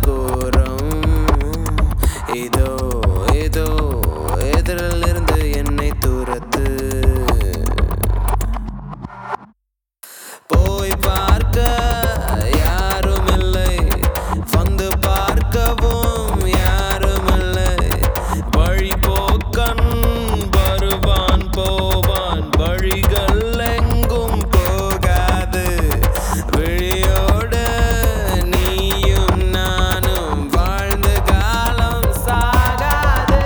கோரம் இதோ இதோ எதிரில் இருந்து என்னை தூரத்து போய் பார்க்க யாரும் இல்லை வந்து பார்க்கவும் யாரும் இல்லை வழி போக்கன் வருவான் போவான் வழிகள் எங்கும் போகாது விழியோடு நீயும் நானும் வாழ்ந்த காலம் சாகாது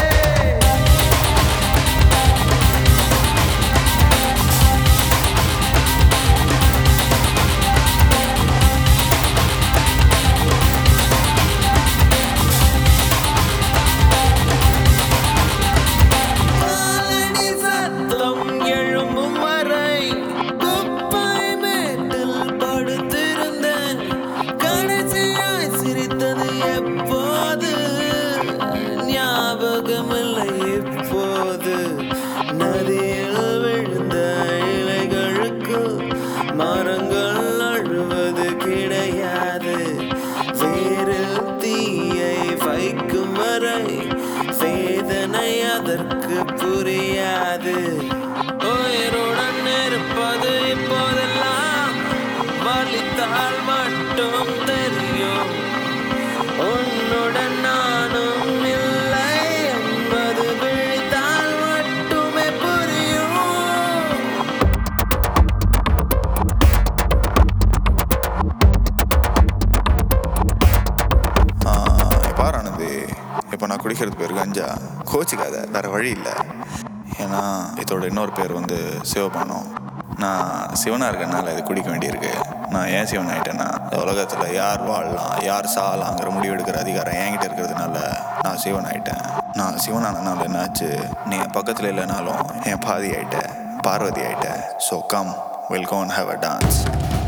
காலடி சத்தம் எழும்பும் வரை குப்பை மேட்டில் படுத்திருந்தேன் கடைசியாய் சிரித்தது எப்போது ஞாபகமில்லை இப்போது நதியில் விழுந்த இலைகளுக்கு மரங்கள் அழுவது கிடையாது வேரில் தீயை வைக்கும் வரை வேதனை அதற்கு புரியாது உயிருடன் இருப்பது இப்போதெல்லாம் வலித்தால் மட்டும் தெரியும் உன்னுடன் நானும் இல்லை என்பது விழித்தால் மட்டுமே புரியும் ஆ, பாரு ஆனந்தி இப்போ நான் குடிக்கிறது பேர் கஞ்சா கோச்சிக்காத வேற வழி இல்லை ஏன்னா இதோட இன்னொரு பேர் வந்து சிவபானம் நான் சிவனாக இருக்கனால இது குடிக்க வேண்டியிருக்கு நான் ஏன் சிவன் ஆயிட்டேன்னா இந்த உலகத்தில் யார் வாழலாம் யார் சாகலாங்கிற முடிவு எடுக்கிற அதிகாரம் என்கிட்ட இருக்கிறதுனால நான் சிவன் ஆயிட்டேன் நான் சிவனானனால என்னாச்சு நீ என் பக்கத்தில் இல்லைனாலும் என் பாதி ஆயிட்ட பார்வதி ஆயிட்ட so come will gone have a dance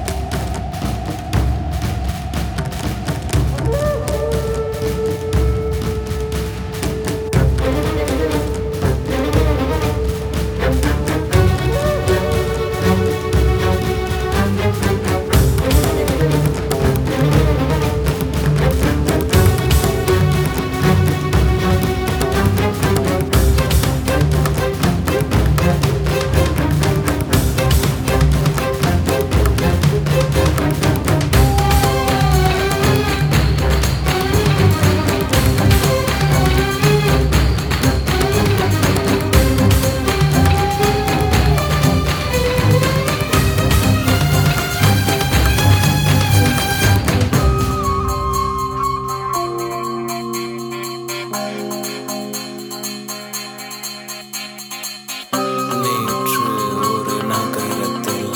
நேற்று ஒரு நகரத்தில்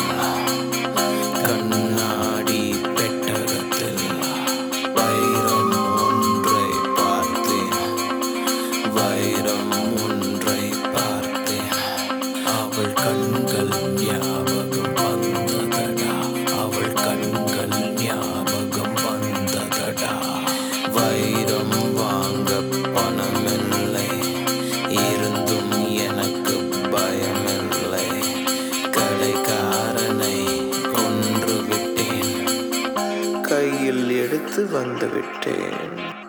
கண்ணாடி பெட்டகத்தில் வைரம் ஒன்றை பார்த்தேன் வைரம் ஒன்றை பார்த்தேன் அவள் கண்கள் ஞாபகம் வந்ததடா அவள் கண்கள் ஞாபகம் வந்ததடா வைரம் வாங்க பணமில்லை இருந்தும் எனக்கு பயமில்லை கடைக்காரனை கொன்று விட்டேன் கையில் எடுத்து வந்து விட்டேன்